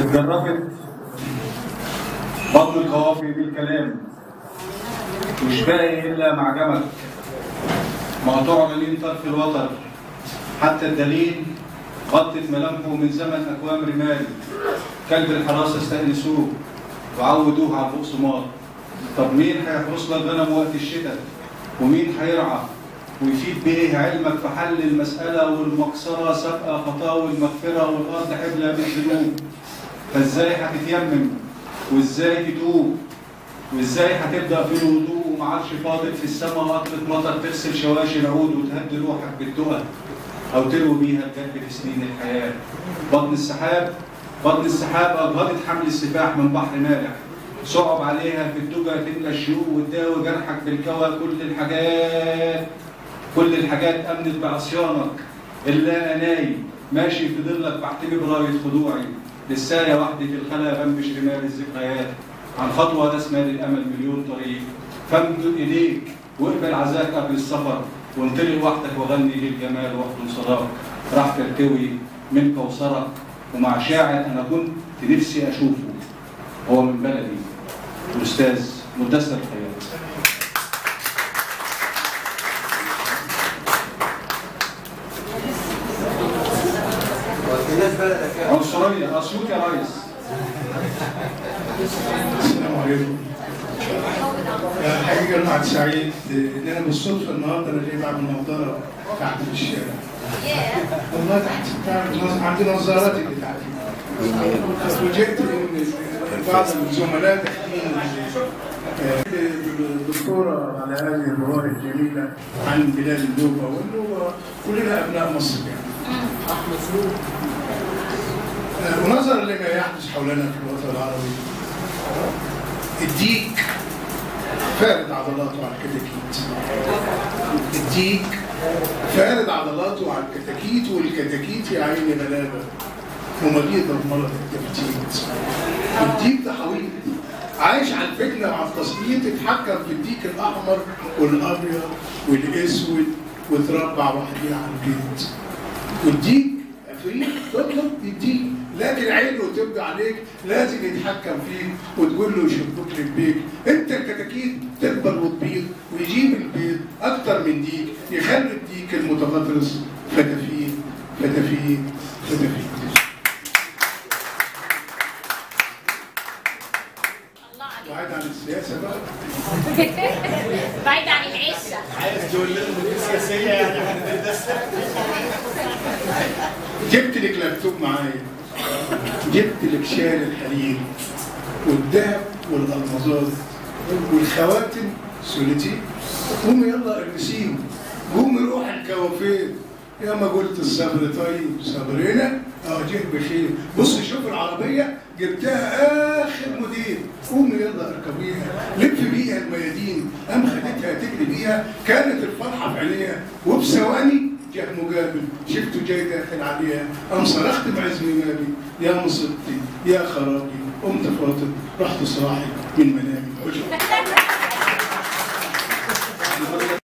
اتجرفت بطن القوافي بالكلام مش باقي الا معجمك مقطوع مليم طرف الوتر حتى الدليل غطت ملامحه من زمن اكوام رمال كلب الحراسه استانسوه وعودوه على البقسماط طب مين هيحرس لك غنم وقت الشتاء ومين هيرعى ويفيد بايه علمك في حل المساله والمقصره سابقه خطاوي المغفره والارض حبلى بالذنوب فازاي هتتيمم وازاي تتوب وازاي هتبدا في الوضوء ومعكش فاضل في السماء قطره مطر تغسل شواشي العود وتهدي روحك بالتقى او تروي بيها الجد في سنين الحياه بطن السحاب بطن السحاب اجهضت حمل السفاح من بحر مالح صعب عليها في الدجى تملى الشيوخ وتداوي جرحك بالكوى كل الحاجات كل الحاجات امنت بعصيانك الا اناي ماشي في ظلك بحتمي برايه خضوعي لساية وحدي في الخلا بنبش رمال الذكريات عن خطوة تسمى للأمل مليون طريق فامدد إيديك واقبل عزاك قبل السفر وانطلق وحدك وغني للجمال وحد صداك راح ترتوي من كوثرك ومع شاعر أنا كنت نفسي أشوفه هو من بلدي الأستاذ مدثر الخياط الناس بلدك يا عنصرية أسيوط يا ريس السلام عليكم. الحقيقة أنا قاعد سعيد إن أنا بالصدفة النهاردة أنا جاي بعمل نظارة تحت في الشارع. والله تحت تحت- عندي نظارات اللي تحت. فوجئت إن بعض الزملاء داخلين آه، الدكتورة على هذه الرواية الجميلة عن بلاد النوبة والنوبة كلنا أبناء مصر يعني. آه، ونظرا لما يحدث حولنا في الوطن العربي الديك فارد عضلاته على الكتاكيت الديك فارد عضلاته على الكتاكيت والكتاكيت يا عيني غلابه ومريضه بمرض التفتيت الديك ده حويط عايش على الفتنه وعلى التسليط اتحكم في الديك الاحمر والابيض والاسود وتربع وحديه على البيت والديك عفريت تطلب يديك لكن عينه تبقى عليك لازم يتحكم فيك وتقول له يشبك لك بيك انت الكتاكيت تكبر وتبيض ويجيب البيض اكتر من ديك يخلي الديك المتغطرس فتافيت فتافيت فتافيت الله عليك وعيد عن السياسه بقى بعيد عن العشه عايز تقول لنا ان في سياسيه يعني هندسه جبت لك لابتوب معايا جبت لك شال الحرير والذهب والالمازات والخواتم سولتي قومي يلا ارمسيهم قومي روح الكوافير يا ما قلت الصبر طيب صبرنا اه جه بخير بص شوف العربيه جبتها اخر موديل قومي يلا اركبيها لف بيها الميادين قام خدتها تجري بيها كانت الفرحه في عينيها وبثواني جه مقابل شفته جاي داخل عليها قام صرخت بعزم مالي يا مصيبتي يا خرابي قمت فاطر رحت صاحي من منامي